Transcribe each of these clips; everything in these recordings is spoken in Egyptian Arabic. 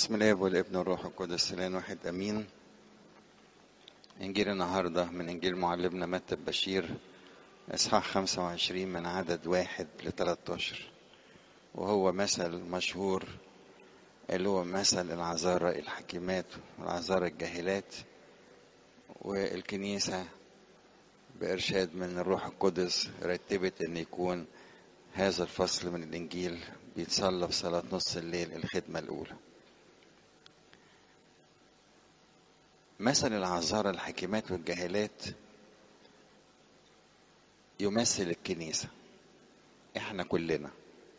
بسم الله والابن والروح القدس الان واحد امين انجيل النهارده من انجيل معلمنا متى بشير اصحاح 25 من عدد واحد ل 13 وهو مثل مشهور اللي هو مثل العذارى الحكيمات والعذارى الجاهلات والكنيسة بإرشاد من الروح القدس رتبت أن يكون هذا الفصل من الإنجيل بيتصلى في صلاة نص الليل الخدمة الأولى مثل العذارى الحكيمات والجاهلات يمثل الكنيسة احنا كلنا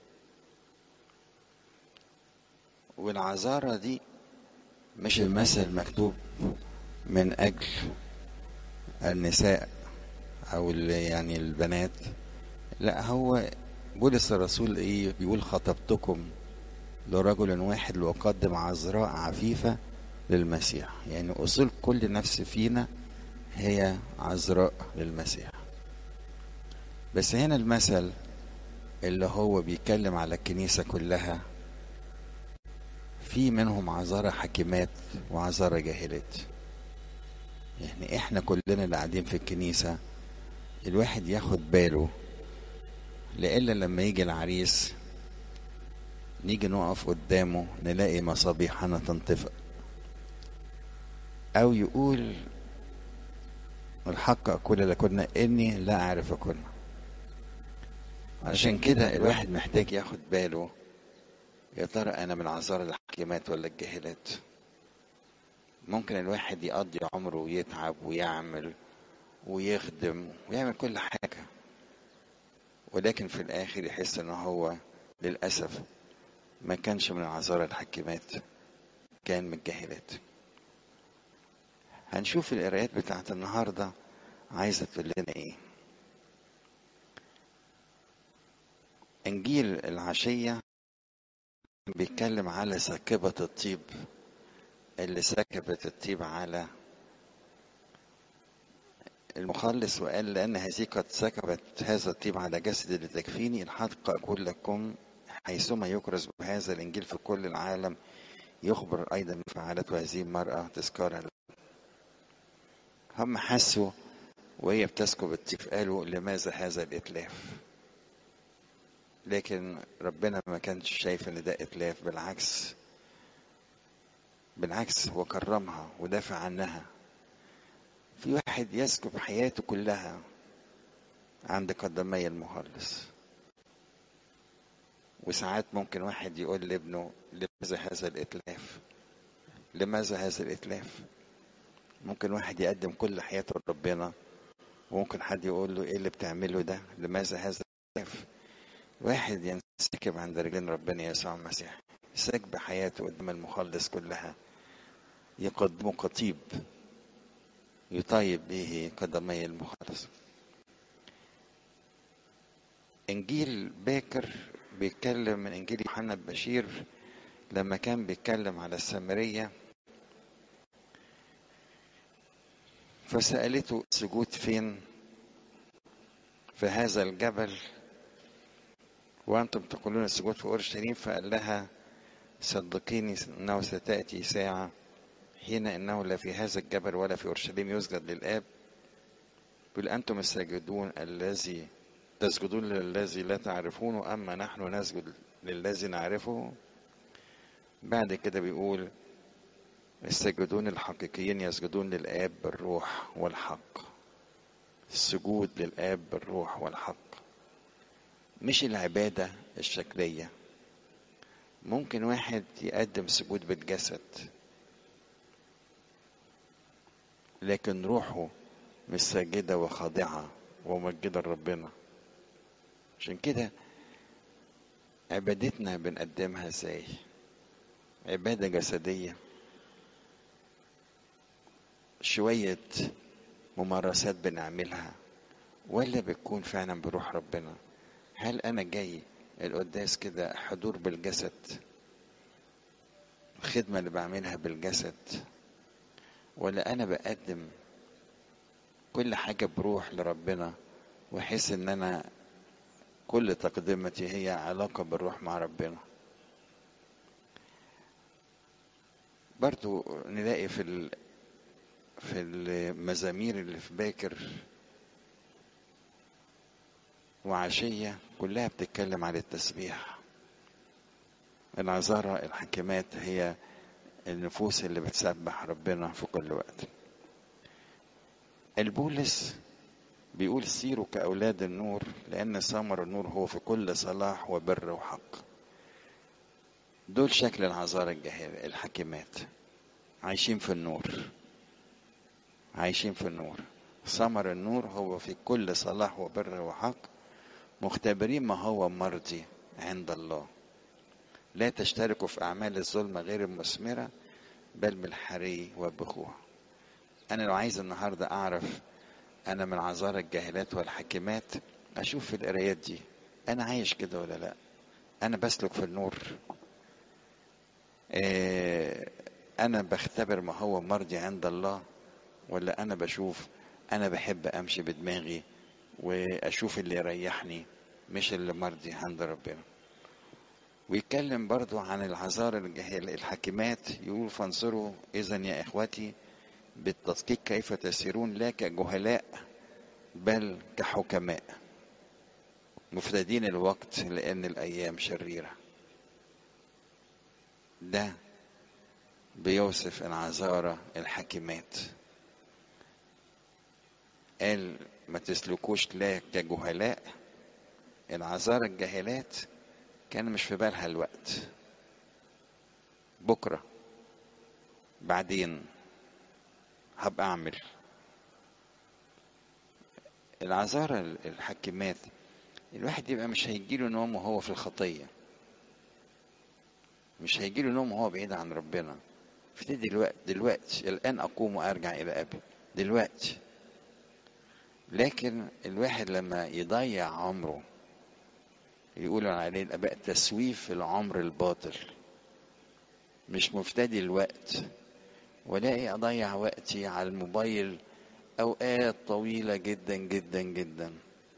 والعذارى دي مش المثل مكتوب من أجل النساء أو يعني البنات لا هو بولس الرسول إيه بيقول خطبتكم لرجل واحد لأقدم عذراء عفيفة للمسيح يعني أصول كل نفس فينا هي عذراء للمسيح بس هنا المثل اللي هو بيتكلم على الكنيسة كلها في منهم عذارى حكيمات وعذارى جاهلات يعني احنا كلنا اللي قاعدين في الكنيسة الواحد ياخد باله لإلا لما يجي العريس نيجي نقف قدامه نلاقي مصابيحنا تنطفئ أو يقول الحق أقول لكن إني لا أعرف كنا عشان كده الواحد محتاج ياخد باله يا ترى أنا من عذار الحكيمات ولا الجاهلات ممكن الواحد يقضي عمره ويتعب ويعمل ويخدم ويعمل كل حاجة ولكن في الآخر يحس إن هو للأسف ما كانش من عذارى الحكيمات كان من الجاهلات هنشوف القرايات بتاعت النهارده عايزه تقول لنا ايه انجيل العشيه بيتكلم على ساكبه الطيب اللي سكبت الطيب على المخلص وقال لأن هذه قد سكبت هذا الطيب على جسد لتكفيني الحق أقول لكم حيثما يكرز بهذا الإنجيل في كل العالم يخبر أيضا فعلته هذه المرأة تذكارا هم حسوا وهي بتسكب الطيب قالوا لماذا هذا الإتلاف لكن ربنا ما كانش شايف ان ده اتلاف بالعكس بالعكس هو كرمها ودافع عنها في واحد يسكب حياته كلها عند قدمي المخلص وساعات ممكن واحد يقول لابنه لماذا هذا الاتلاف لماذا هذا الاتلاف ممكن واحد يقدم كل حياته لربنا وممكن حد يقول له ايه اللي بتعمله ده لماذا هذا الاتلاف واحد ينسكب عند رجلين ربنا يسوع المسيح سكب حياته قدام المخلص كلها يقدمه قطيب يطيب به قدمي المخلص انجيل باكر بيتكلم من انجيل يوحنا بشير لما كان بيتكلم على السامريه فسالته السجود فين في هذا الجبل وانتم تقولون السجود في اورشليم فقال لها صدقيني انه ستاتي ساعه حين انه لا في هذا الجبل ولا في اورشليم يسجد للاب بل انتم الساجدون الذي تسجدون للذي لا تعرفونه اما نحن نسجد للذي نعرفه بعد كده بيقول الساجدون الحقيقيين يسجدون للاب بالروح والحق السجود للاب بالروح والحق مش العباده الشكليه ممكن واحد يقدم سجود بالجسد لكن روحه مش ساجدة وخاضعة ومجدة لربنا عشان كده عبادتنا بنقدمها ازاي عبادة جسدية شوية ممارسات بنعملها ولا بتكون فعلا بروح ربنا هل انا جاي القداس كده حضور بالجسد الخدمة اللي بعملها بالجسد ولا انا بقدم كل حاجة بروح لربنا واحس ان انا كل تقدمتي هي علاقة بالروح مع ربنا برضو نلاقي في ال... في المزامير اللي في باكر وعشية كلها بتتكلم عن التسبيح العذارى الحكمات هي النفوس اللي بتسبح ربنا في كل وقت البولس بيقول سيروا كأولاد النور لأن ثمر النور هو في كل صلاح وبر وحق دول شكل العذارى الجاهلة الحكمات عايشين في النور عايشين في النور ثمر النور هو في كل صلاح وبر وحق مختبرين ما هو مرضي عند الله لا تشتركوا في أعمال الظلم غير المثمرة بل بالحري والبخوع أنا لو عايز النهاردة أعرف أنا من عذارى الجاهلات والحكمات أشوف في القرايات دي أنا عايش كده ولا لأ أنا بسلك في النور إيه أنا بختبر ما هو مرضي عند الله ولا أنا بشوف أنا بحب أمشي بدماغي وأشوف اللي يريحني مش اللي مرضي عند ربنا ويتكلم برضو عن العذارى الجاهل الحكمات يقول فانظروا إذا يا إخوتي بالتدقيق كيف تسيرون لا كجهلاء بل كحكماء مفردين الوقت لأن الأيام شريرة ده بيوصف العذارى الحكمات قال ما تسلكوش لا كجهلاء العذارى الجاهلات كان مش في بالها الوقت بكرة بعدين هبقى أعمل العذارى الحكمات الواحد يبقى مش هيجيله نوم وهو في الخطية مش هيجيله نوم وهو بعيد عن ربنا ابتدي دلوقتي دلوقتي الآن أقوم وأرجع إلى أبي دلوقتي لكن الواحد لما يضيع عمره يقولوا عليه الآباء تسويف العمر الباطل مش مفتدي الوقت ولاقي أضيع وقتي على الموبايل أوقات طويلة جدا جدا جدا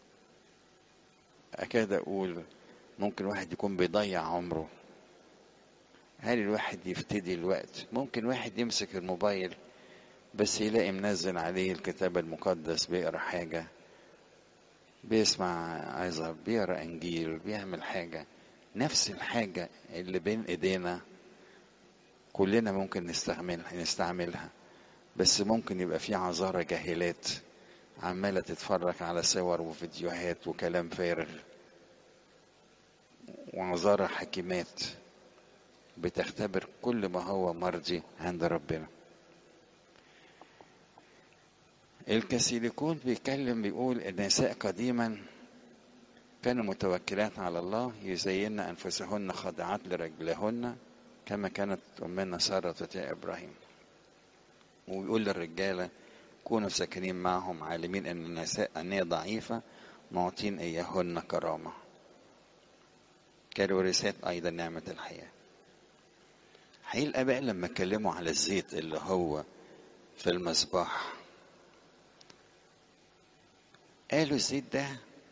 أكاد أقول ممكن واحد يكون بيضيع عمره هل الواحد يفتدي الوقت ممكن واحد يمسك الموبايل بس يلاقي منزل عليه الكتاب المقدس بيقرا حاجة بيسمع عظة بيقرا انجيل بيعمل حاجة نفس الحاجة اللي بين ايدينا كلنا ممكن نستعملها نستعملها بس ممكن يبقى في عذارى جاهلات عمالة تتفرج على صور وفيديوهات وكلام فارغ وعذارى حكيمات بتختبر كل ما هو مرضي عند ربنا الكاثوليكون بيتكلم بيقول النساء قديما كانوا متوكلات على الله يزين انفسهن خاضعات لرجلهن كما كانت امنا ساره تطيع ابراهيم ويقول للرجاله كونوا ساكنين معهم عالمين ان النساء انيه ضعيفه معطين اياهن كرامه كالورثات ايضا نعمه الحياه حقيقي الاباء لما اتكلموا على الزيت اللي هو في المصباح قالوا الزيت ده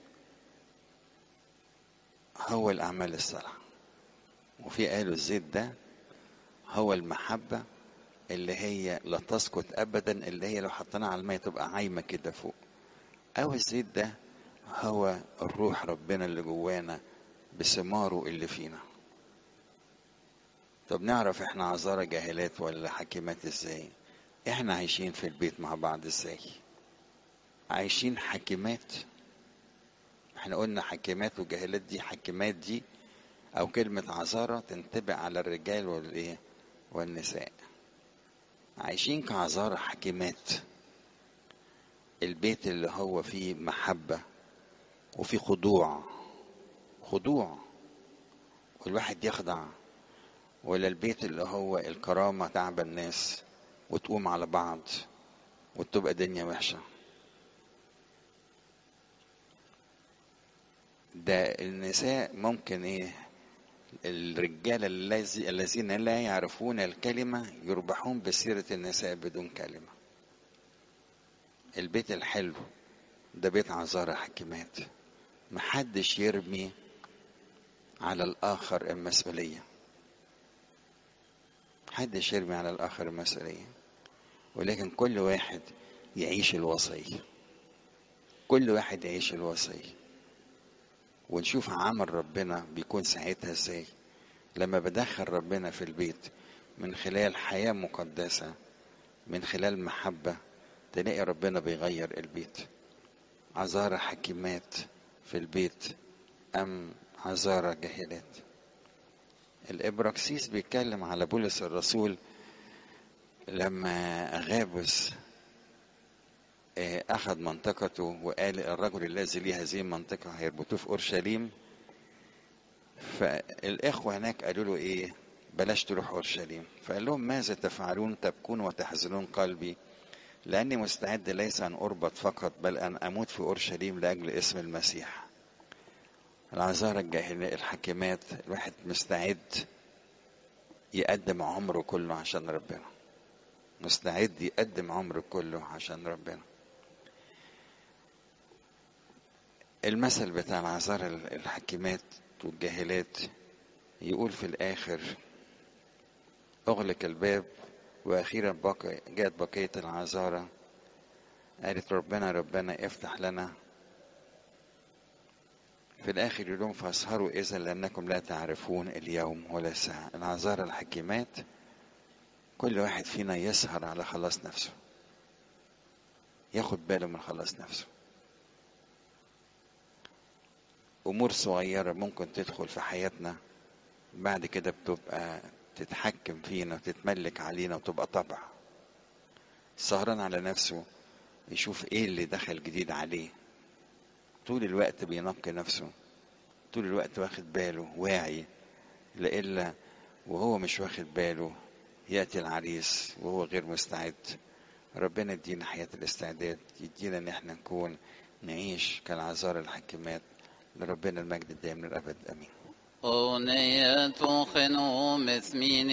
هو الأعمال الصالحة وفي قالوا الزيت ده هو المحبة اللي هي لا تسقط أبدا اللي هي لو حطيناها على المية تبقى عايمة كده فوق أو الزيت ده هو الروح ربنا اللي جوانا بثماره اللي فينا طب نعرف احنا عذارى جاهلات ولا حكيمات ازاي احنا عايشين في البيت مع بعض ازاي عايشين حكيمات احنا قلنا حكيمات وجاهلات دي حكيمات دي او كلمة عذارى تنطبق على الرجال والايه والنساء عايشين كعذارى حكيمات البيت اللي هو فيه محبة وفيه خضوع خضوع والواحد يخضع ولا البيت اللي هو الكرامة تعب الناس وتقوم على بعض وتبقى دنيا وحشه ده النساء ممكن ايه الرجال الذي الذين لا يعرفون الكلمة يربحون بسيرة النساء بدون كلمة البيت الحلو ده بيت عذارى حكيمات محدش يرمي على الآخر المسؤولية محدش يرمي على الآخر المسؤولية ولكن كل واحد يعيش الوصية كل واحد يعيش الوصية ونشوف عمل ربنا بيكون ساعتها ازاي لما بدخل ربنا في البيت من خلال حياة مقدسة من خلال محبة تلاقي ربنا بيغير البيت عذارى حكيمات في البيت أم عذارى جاهلات الإبراكسيس بيتكلم على بولس الرسول لما غابس أخذ منطقته وقال الرجل الذي ليه هذه المنطقة هيربطوه في أورشليم فالإخوة هناك قالوا له إيه بلاش تروح أورشليم فقال لهم ماذا تفعلون تبكون وتحزنون قلبي لأني مستعد ليس أن أربط فقط بل أن أموت في أورشليم لأجل اسم المسيح العذارى الجاهلية الحكيمات الواحد مستعد يقدم عمره كله عشان ربنا مستعد يقدم عمره كله عشان ربنا المثل بتاع العذارى الحكيمات والجاهلات يقول في الآخر أغلق الباب وأخيرا بقى جاءت بقية العذارى قالت ربنا ربنا افتح لنا في الآخر يقول لهم فاسهروا إذا لأنكم لا تعرفون اليوم ولا الساعة العذارى الحكيمات كل واحد فينا يسهر على خلاص نفسه ياخد باله من خلاص نفسه أمور صغيرة ممكن تدخل في حياتنا بعد كده بتبقى تتحكم فينا وتتملك علينا وتبقى طبع سهران على نفسه يشوف ايه اللي دخل جديد عليه طول الوقت بينقي نفسه طول الوقت واخد باله واعي لإلا وهو مش واخد باله يأتي العريس وهو غير مستعد ربنا يدينا حياة الاستعداد يدينا ان احنا نكون نعيش كالعذارى الحكيمات لربنا المجد الدائم للأبد أمين أغنية خنوم اسمين